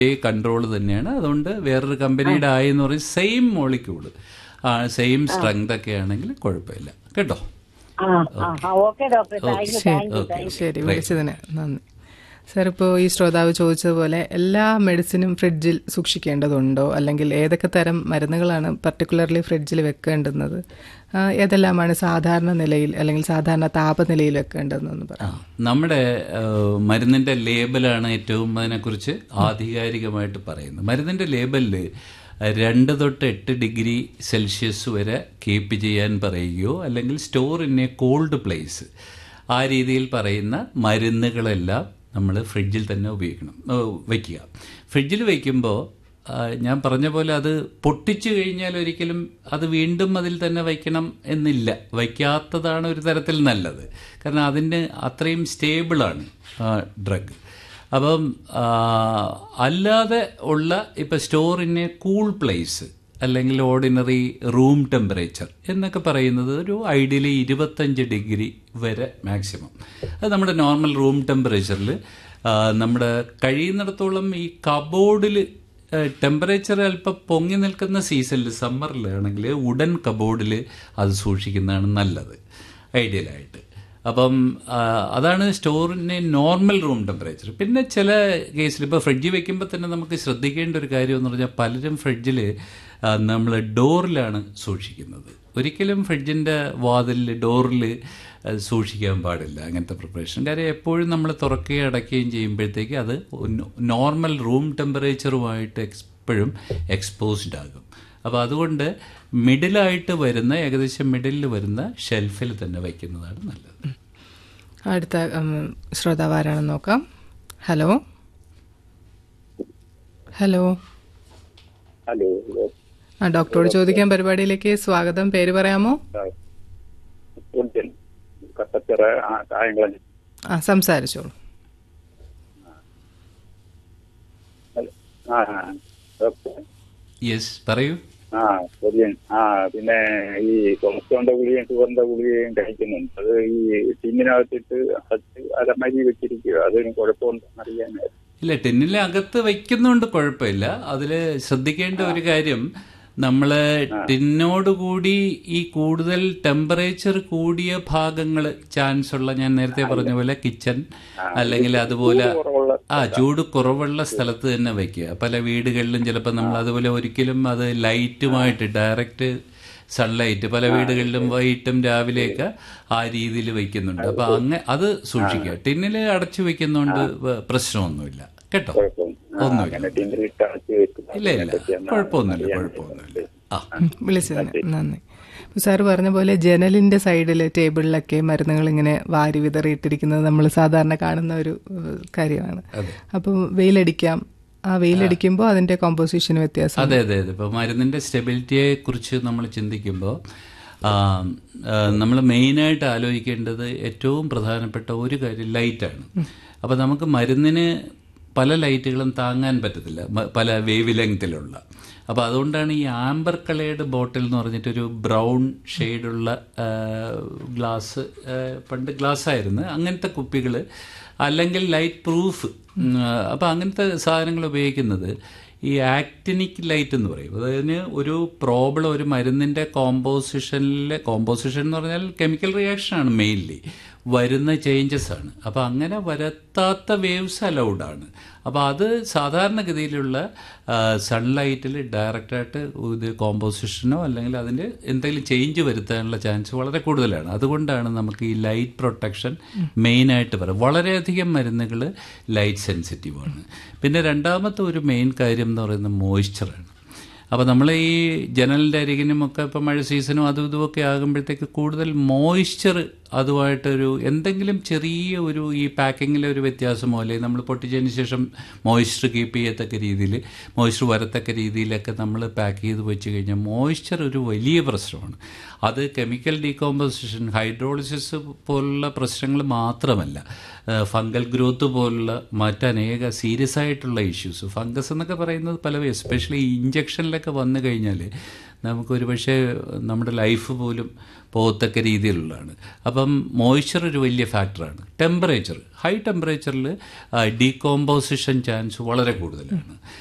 Control തന്നെയാണ് അതുകൊണ്ട് വേറൊരു കമ്പനിയുടെ ആയെന്ന് പറയും സെയിം മോളിക്യൂള് സെയിം സ്ട്രെങ്ത് ഒക്കെ ആണെങ്കിൽ കുഴപ്പമില്ല കേട്ടോ ആ ആ ആ okay doctor thank you thank you thank you ശരി വിളിച്ചതിന് നന്ദി സാർ ഇപ്പോൾ ഈ ശ്രോതാവ് ചോദിച്ചതുപോലെ എല്ലാ മെഡിസിനും ഫ്രിഡ്ജിൽ സൂക്ഷിക്കേണ്ടതുണ്ടോ അല്ലെങ്കിൽ ഏതൊക്കെ തരം മരുന്നുകളാണ് പർട്ടിക്കുലർലി ഫ്രിഡ്ജിൽ വെക്കേണ്ടുന്നത് ആ, ഏതെല്ലാമാണ് സാധാരണ നിലയിൽ അല്ലെങ്കിൽ സാധാരണ താപനിലയിൽ വെക്കേണ്ടതെന്ന് ആ, പറയാം നമ്മുടെ ആ, മരുന്നിന്റെ ലേബലാണ് ഏറ്റവും അതിനെക്കുറിച്ച് ആധികാരികമായിട്ട് പറയുന്നത് മരുന്നിന്റെ ലേബലിൽ രണ്ട് തൊട്ട് എട്ട് ഡിഗ്രി സെൽഷ്യസ് വരെ കീപ്പ് ചെയ്യാൻ പറയുകയോ അല്ലെങ്കിൽ store in a cold place ആ രീതിയിൽ പറയുന്ന മരുന്നുകളെല്ലാം നമ്മൾ ഫ്രിഡ്ജിൽ തന്നെ ഉപയോഗിക്കണം ഏ, വയ്ക്കുക ഫ്രിഡ്ജിൽ വയ്ക്കുമ്പോൾ ആ, ഞാൻ പറഞ്ഞ പോലെ അത് പൊട്ടിച്ചു കഴിഞ്ഞാൽ ഒരിക്കലും അത് വീണ്ടും അതിൽ തന്നെ വയ്ക്കണം എന്നില്ല വയ്ക്കാത്തതാണ് ഒരു തരത്തിൽ നല്ലത് കാരണം അതിന് അത്രയും സ്റ്റേബിളാണ് ഡ്രഗ് അപ്പം ആ, അല്ലാതെ ഉള്ള ഇപ്പം സ്റ്റോറിനെ കൂൾ പ്ലേസ് അല്ലെങ്കിൽ ഓർഡിനറി റൂം ടെമ്പറേച്ചർ എന്നൊക്കെ പറയുന്നത് ഒരു ഐഡിയലി ഇരുപത്തഞ്ച് ഡിഗ്രി വരെ മാക്സിമം അത് നമ്മുടെ നോർമൽ റൂം ടെമ്പറേച്ചറിൽ നമ്മുടെ കഴിയുന്നിടത്തോളം ഈ കബോർഡിൽ ടെമ്പറേച്ചർ അല്പം പൊങ്ങി നിൽക്കുന്ന സീസണിൽ സമ്മറിലാണെങ്കിൽ ഉടൻ കബോർഡിൽ അത് സൂക്ഷിക്കുന്നതാണ് നല്ലത് ഐഡിയലായിട്ട് അപ്പം ആ, അതാണ് സ്റ്റോറിന് നോർമൽ റൂം ടെമ്പറേച്ചർ പിന്നെ ചില കേസിൽ ഇപ്പോൾ ഫ്രിഡ്ജിൽ വെക്കുമ്പോൾ തന്നെ നമുക്ക് ശ്രദ്ധിക്കേണ്ട ഒരു കാര്യം എന്ന് പറഞ്ഞാൽ പലരും ഫ്രിഡ്ജിൽ നമ്മൾ ഡോറിലാണ് സൂക്ഷിക്കുന്നത് ഒരിക്കലും ഫ്രിഡ്ജിൻ്റെ വാതിലിൽ ഡോറിൽ സൂക്ഷിക്കാൻ പാടില്ല അങ്ങനത്തെ പ്രിപ്പറേഷൻ കാര്യം എപ്പോഴും നമ്മൾ തുറക്കുകയും അടയ്ക്കുകയും ചെയ്യുമ്പോഴത്തേക്ക് അത് നോർമൽ റൂം ടെമ്പറേച്ചറുമായിട്ട് എപ്പോഴും എക്സ്പോസ്ഡ് ആകും അപ്പോൾ അതുകൊണ്ട് മിഡിലായിട്ട് വരുന്ന ഏകദേശം മിഡിലിൽ വരുന്ന ഷെൽഫിൽ തന്നെ വയ്ക്കുന്നതാണ് നല്ലത് അടുത്ത ഉം, ശ്രോതാവ് ആരാണെന്ന് നോക്കാം ഹലോ ഹലോ ഹലോ ആ ഡോക്ടറോട് ചോദിക്കാൻ പരിപാടിയിലേക്ക് സ്വാഗതം പേര് പറയാമോ ഉജ്ജൻ കട്ടച്ചിറ ആ, കായംകുളം ആ സംസാരിച്ചോളൂ ഹലോ. ആ ആ, ഡോക്ടർ യെസ് പറയൂ ആ ഉജ്ജൻ ആ പിന്നെ ഈ കൊളസ്ട്രോളിന്റെ ഗുളികയും ഷുഗറിന്റെ ഗുളികയും കഴിക്കുന്നുണ്ട് അത് ഈ ടിന്നിനകത്തിട്ട് അടച്ച് അലമരി വെച്ചിരിക്കുക അതിന് കുഴപ്പമുണ്ടെന്ന് അറിയാനായിരുന്നു ഇല്ല ടെന്നിലെ അകത്ത് വയ്ക്കുന്നതുകൊണ്ട് കുഴപ്പമില്ല അതിൽ ശ്രദ്ധിക്കേണ്ട ഒരു കാര്യം നമ്മൾ ടിന്നോടുകൂടി ഈ കൂടുതൽ ടെമ്പറേച്ചർ കൂടിയ ഭാഗങ്ങൾ ചാൻസ് ഉള്ള ഞാൻ നേരത്തെ പറഞ്ഞ പോലെ കിച്ചൺ അല്ലെങ്കിൽ അതുപോലെ കുറവുള്ള ആ ചൂട് കുറവുള്ള സ്ഥലത്ത് തന്നെ വെക്കുക പല വീടുകളിലും ചിലപ്പോൾ നമ്മൾ അതുപോലെ ഒരിക്കലും അത് ലൈറ്റുമായിട്ട് ഡയറക്റ്റ് സൺലൈറ്റ് പല വീടുകളിലും വൈകിട്ടും രാവിലെയൊക്കെ ആ രീതിയിൽ വെക്കുന്നുണ്ട് അപ്പൊ അങ്ങ അത് സൂക്ഷിക്കുക ടിന്നിൽ അടച്ചു വെക്കുന്നതുകൊണ്ട് വ- പ്രശ്നമൊന്നുമില്ല കേട്ടോ കുഴപ്പം ആ, ഒന്നുമില്ല അങ്ങനെ ടിന്നിലിട്ട് അടച്ച് വെക്കും ഇല്ല ഇല്ല കുഴപ്പമൊന്നുമില്ല കുഴപ്പമൊന്നുമില്ല ആ ഉം, വിളിച്ചതിന് നന്ദി ഇപ്പോൾ സാറ് പറഞ്ഞ പോലെ ജനലിന്റെ സൈഡിൽ ടേബിളിലൊക്കെ മരുന്നുകൾ ഇങ്ങനെ വാരി വിതറിയിട്ടിരിക്കുന്നത് നമ്മൾ സാധാരണ കാണുന്ന ഒരു ഏഹ്, കാര്യമാണ് അപ്പം വെയിലടിക്കാം ആ വെയിലടിക്കുമ്പോൾ അതിന്റെ കോമ്പോസിഷൻ വ്യത്യാസം അതെ അതെ അതെ ഇപ്പോൾ മരുന്നിന്റെ സ്റ്റെബിലിറ്റിയെ കുറിച്ച് നമ്മൾ ചിന്തിക്കുമ്പോൾ നമ്മൾ മെയിനായിട്ട് ആലോചിക്കേണ്ടത് ഏറ്റവും പ്രധാനപ്പെട്ട ഒരു കാര്യം ലൈറ്റാണ് അപ്പോൾ നമുക്ക് മരുന്നിന് പല ലൈറ്റുകളും താങ്ങാൻ പറ്റത്തില്ല മ- പല വേവ് ലെങ്തിലുള്ള അപ്പോൾ അതുകൊണ്ടാണ് ഈ ആംബർ കളേർഡ് ബോട്ടിൽ എന്ന് പറഞ്ഞിട്ടൊരു ബ്രൗൺ ഷെയ്ഡുള്ള ഗ്ലാസ് പണ്ട് ഗ്ലാസ് ആയിരുന്നു അങ്ങനത്തെ കുപ്പികൾ അല്ലെങ്കിൽ ലൈറ്റ് പ്രൂഫ് അപ്പോൾ അങ്ങനത്തെ സാധനങ്ങൾ ഉപയോഗിക്കുന്നത് ഈ ആക്ടിനിക് ലൈറ്റ് എന്ന് പറയും അതിന് ഒരു പ്രോബ്ലം ഒരു മരുന്നിൻ്റെ കോമ്പോസിഷനിലെ കോമ്പോസിഷൻ എന്ന് പറഞ്ഞാൽ കെമിക്കൽ റിയാക്ഷനാണ് മെയിൻലി വരുന്ന ചേഞ്ചസ് ആണ് അപ്പോൾ അങ്ങനെ വരത്താത്ത വേവ്സ് അലൗഡ് ആണ് അപ്പോൾ അത് സാധാരണഗതിയിലുള്ള സൺലൈറ്റിൽ ഡയറക്റ്റായിട്ട് ഇത് കോമ്പോസിഷനോ അല്ലെങ്കിൽ അതിൻ്റെ എന്തെങ്കിലും ചേഞ്ച് വരുത്താനുള്ള ചാൻസ് വളരെ കൂടുതലാണ് അതുകൊണ്ടാണ് നമുക്ക് ഈ ലൈറ്റ് പ്രൊട്ടക്ഷൻ മെയിനായിട്ട് പറയാം വളരെയധികം മരുന്നുകൾ ലൈറ്റ് സെൻസിറ്റീവാണ് പിന്നെ രണ്ടാമത്തെ ഒരു മെയിൻ കാര്യം എന്ന് പറയുന്നത് മോയ്സ്ചറാണ് അപ്പോൾ നമ്മൾ ഈ ജനലിൻ്റെ അരികിനും ഒക്കെ ഇപ്പോൾ മഴ സീസണും അതും ഇതുമൊക്കെ ആകുമ്പോഴത്തേക്ക് കൂടുതൽ മോയ്സ്ചർ അതുമായിട്ടൊരു എന്തെങ്കിലും ചെറിയ ഒരു ഈ പാക്കിങ്ങിലെ ഒരു വ്യത്യാസമോ അല്ലെങ്കിൽ നമ്മൾ പൊട്ടിച്ചതിന് ശേഷം മോയ്സ്ചർ കീപ്പ് ചെയ്യത്തക്ക രീതിയിൽ മോയ്സ്ചർ വരത്തക്ക രീതിയിലൊക്കെ നമ്മൾ പാക്ക് ചെയ്ത് വെച്ച് കഴിഞ്ഞാൽ മോയ്സ്ചർ ഒരു വലിയ പ്രശ്നമാണ് അത് കെമിക്കൽ ഡീകോമ്പോസിഷൻ ഹൈഡ്രോളിസിസ് പോലുള്ള പ്രശ്നങ്ങൾ മാത്രമല്ല ഫംഗൽ ഗ്രോത്ത് പോലുള്ള മറ്റനേക സീരിയസ് ആയിട്ടുള്ള ഇഷ്യൂസ് ഫംഗസ് എന്നൊക്കെ പറയുന്നത് പല എസ്പെഷ്യലി ഇഞ്ചക്ഷനിലൊക്കെ വന്നു കഴിഞ്ഞാൽ നമുക്കൊരു പക്ഷേ നമ്മുടെ ലൈഫ് പോലും പോകത്തക്ക രീതിയിലുള്ളതാണ് അപ്പം മോയ്സ്ചർ ഒരു വലിയ ഫാക്ടറാണ് ടെമ്പറേച്ചർ ഹൈ ടെമ്പറേച്ചറിൽ ഡീകോമ്പോസിഷൻ ചാൻസ് വളരെ കൂടുതലാണ്